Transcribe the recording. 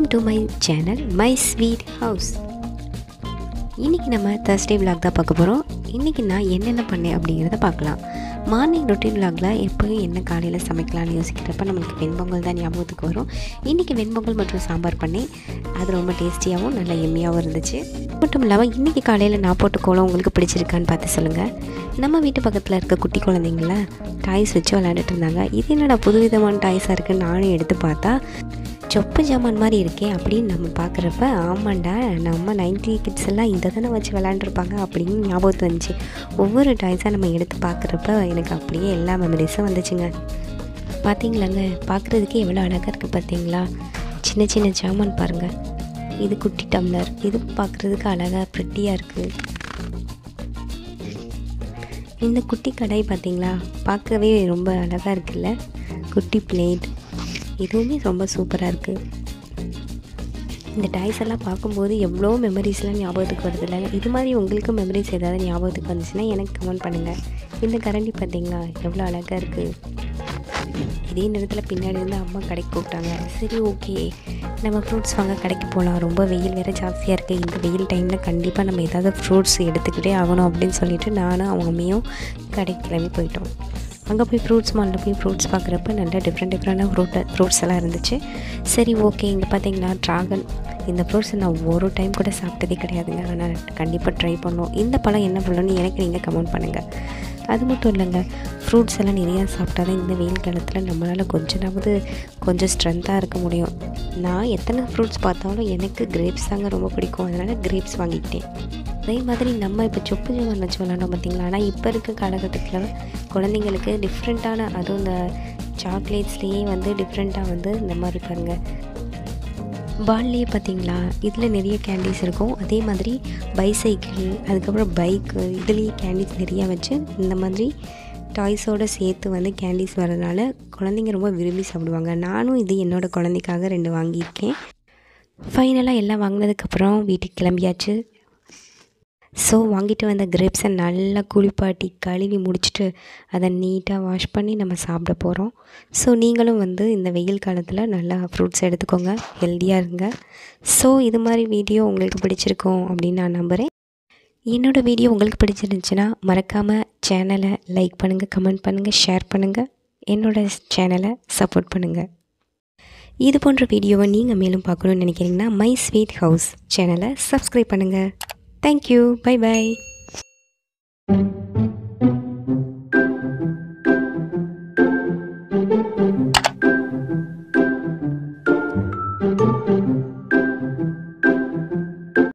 Welcome to my channel my sweet house இன்றைக்கி நம்ம Thursday vlog தான் பார்க்க போகிறோம் இன்றைக்கி நான் என்னென்ன பண்ணேன் அப்படிங்கிறத பார்க்கலாம் மார்னிங் ரொட்டீன் vlogல எப்போயும் என்ன காலையில் சமைக்கலாம்னு யோசிக்கிறப்ப நம்மளுக்கு வெண்பொங்கல் தான் ஞாபகத்துக்கு வரும் இன்றைக்கி வெண்பொங்கல் மற்றும் சாம்பார் பண்ணேன் அது ரொம்ப டேஸ்டியாகவும் நல்ல எம்மியாகவும் இருந்துச்சு மட்டும் இல்லாமல் இன்றைக்கி காலையில் நான் போட்ட கோலம் உங்களுக்கு பிடிச்சிருக்கான்னு பார்த்து சொல்லுங்கள் நம்ம வீட்டு பக்கத்தில் இருக்க குட்டி குழந்தைங்கள டாய்ஸ் வச்சு விளையாண்டுட்டு இருந்தாங்க இது என்னடா புதுவிதமான டாய்ஸாக இருக்குன்னு நானும் எடுத்து பார்த்தா சொப்பு ஜாமான் மாதிரி இருக்கே அப்படின்னு நம்ம பார்க்குறப்ப ஆமாண்டா நம்ம நைன்டி கிட்ஸ் எல்லாம் இதை தானே வச்சு விளாண்டுருப்பாங்க அப்படின்னு ஞாபகத்து வந்துச்சு ஒவ்வொரு டாய்ஸாக நம்ம எடுத்து பார்க்குறப்ப எனக்கு அப்படியே எல்லா மெமரிஸும் வந்துச்சுங்க பார்த்தீங்களாங்க பார்க்குறதுக்கே எவ்வளோ அழகாக இருக்குது பார்த்தீங்களா சின்ன சின்ன ஜாமான் பாருங்கள் இது குட்டி டம்ளர் இது பார்க்குறதுக்கு அழகாக ப்ரிட்டியாக இருக்குது இந்த குட்டி கடாய் பார்த்தீங்களா பார்க்கவே ரொம்ப அழகாக இருக்குல்ல குட்டி பிளேட் இதுவுமே ரொம்ப சூப்பராக இருக்குது இந்த டாய்ஸ் எல்லாம் பார்க்கும்போது எவ்வளோ மெமரிஸ்லாம் ஞாபகத்துக்கு வருதுல்ல இது மாதிரி உங்களுக்கு மெமரிஸ் ஏதாவது ஞாபகத்துக்கு வந்துச்சுன்னா எனக்கு கமெண்ட் பண்ணுங்கள் இந்த கரண்டி பார்த்தீங்களா எவ்வளோ அழகாக இருக்குது இதே நேரத்தில் பின்னாடி இருந்து அம்மா கடைக்கு கூப்பிட்டாங்க சரி ஓகே நம்ம ஃப்ரூட்ஸ் வாங்க கடைக்கு போகலாம் ரொம்ப வெயில் வேறு ஜாஸ்தியாக இருக்குது இந்த வெயில் டைமில் கண்டிப்பாக நம்ம ஏதாவது ஃப்ரூட்ஸ் எடுத்துக்கிட்டே ஆகணும் அப்படின்னு சொல்லிட்டு நானும் அவங்க அம்மையும் கடைக்கு கிளம்பி போயிட்டோம் அங்கே போய் ஃப்ரூட்ஸ் மாலில் போய் ஃப்ரூட்ஸ் பார்க்குறப்ப நல்லா டிஃப்ரெண்ட் டிஃப்ரெண்டான ஃப்ரூட் ஃப்ரூட்ஸ் எல்லாம் இருந்துச்சு சரி ஓகே இங்கே பார்த்தீங்களா ட்ராகன் இந்த ஃப்ரூட்ஸ் நான் ஒரு டைம் கூட சாப்பிட்டதே கிடையாதுங்க ஆனால் கண்டிப்பாக ட்ரை பண்ணோம் இந்த பழம் என்ன பழம்னு எனக்கு நீங்கள் கமெண்ட் பண்ணுங்கள் அது மட்டும் இல்லைங்க ஃப்ரூட்ஸ் எல்லாம் நிறையா சாப்பிட்டா தான் இந்த வெயில் காலத்தில் நம்மளால் கொஞ்சமாவது கொஞ்சம் ஸ்ட்ரென்த்தாக இருக்க முடியும் நான் எத்தனை ஃப்ரூட்ஸ் பார்த்தாலும் எனக்கு கிரேப்ஸ் தாங்க ரொம்ப பிடிக்கும் அதனால் கிரேப்ஸ் வாங்கிக்கிட்டேன் அதே மாதிரி நம்ம இப்போ சொப்பு ஜாமான் வச்சு விளாண்டோம் பார்த்தீங்களா ஆனால் இப்போ இருக்க காலகட்டத்தில் குழந்தைங்களுக்கு டிஃப்ரெண்ட்டான அதுவும் இந்த சாக்லேட்ஸ்லேயே வந்து டிஃப்ரெண்ட்டாக வந்து இந்த மாதிரி பாருங்கள் பால்லேயே பார்த்தீங்களா இதில் நிறைய கேண்டீஸ் இருக்கும் அதே மாதிரி பைசைக்கிள் அதுக்கப்புறம் பைக்கு இதுலேயே கேண்டீஸ் நிறையா வச்சு இந்த மாதிரி டாய்ஸோடு சேர்த்து வந்து கேண்டீஸ் வரதுனால குழந்தைங்க ரொம்ப விரும்பி சாப்பிடுவாங்க நானும் இது என்னோடய குழந்தைக்காக ரெண்டு வாங்கியிருக்கேன் ஃபைனலாக எல்லாம் வாங்கினதுக்கப்புறம் வீட்டுக்கு கிளம்பியாச்சு ஸோ வாங்கிட்டு வந்த கிரேப்ஸை நல்லா குளிப்பாட்டி கழுவி முடிச்சுட்டு அதை நீட்டாக வாஷ் பண்ணி நம்ம சாப்பிட போகிறோம் ஸோ நீங்களும் வந்து இந்த வெயில் காலத்தில் நல்லா ஃப்ரூட்ஸ் எடுத்துக்கோங்க ஹெல்த்தியாக இருங்க ஸோ இது மாதிரி வீடியோ உங்களுக்கு பிடிச்சிருக்கும் அப்படின்னு நான் நம்புகிறேன் என்னோடய வீடியோ உங்களுக்கு பிடிச்சிருந்துச்சுன்னா மறக்காமல் சேனலை லைக் பண்ணுங்கள் கமெண்ட் பண்ணுங்கள் ஷேர் பண்ணுங்கள் என்னோடய சேனலை சப்போர்ட் பண்ணுங்கள் இது போன்ற வீடியோவை நீங்கள் மேலும் பார்க்கணுன்னு நினைக்கிறீங்கன்னா மை ஸ்வீட் ஹவுஸ் சேனலை சப்ஸ்கிரைப் பண்ணுங்கள் Thank you. Bye bye.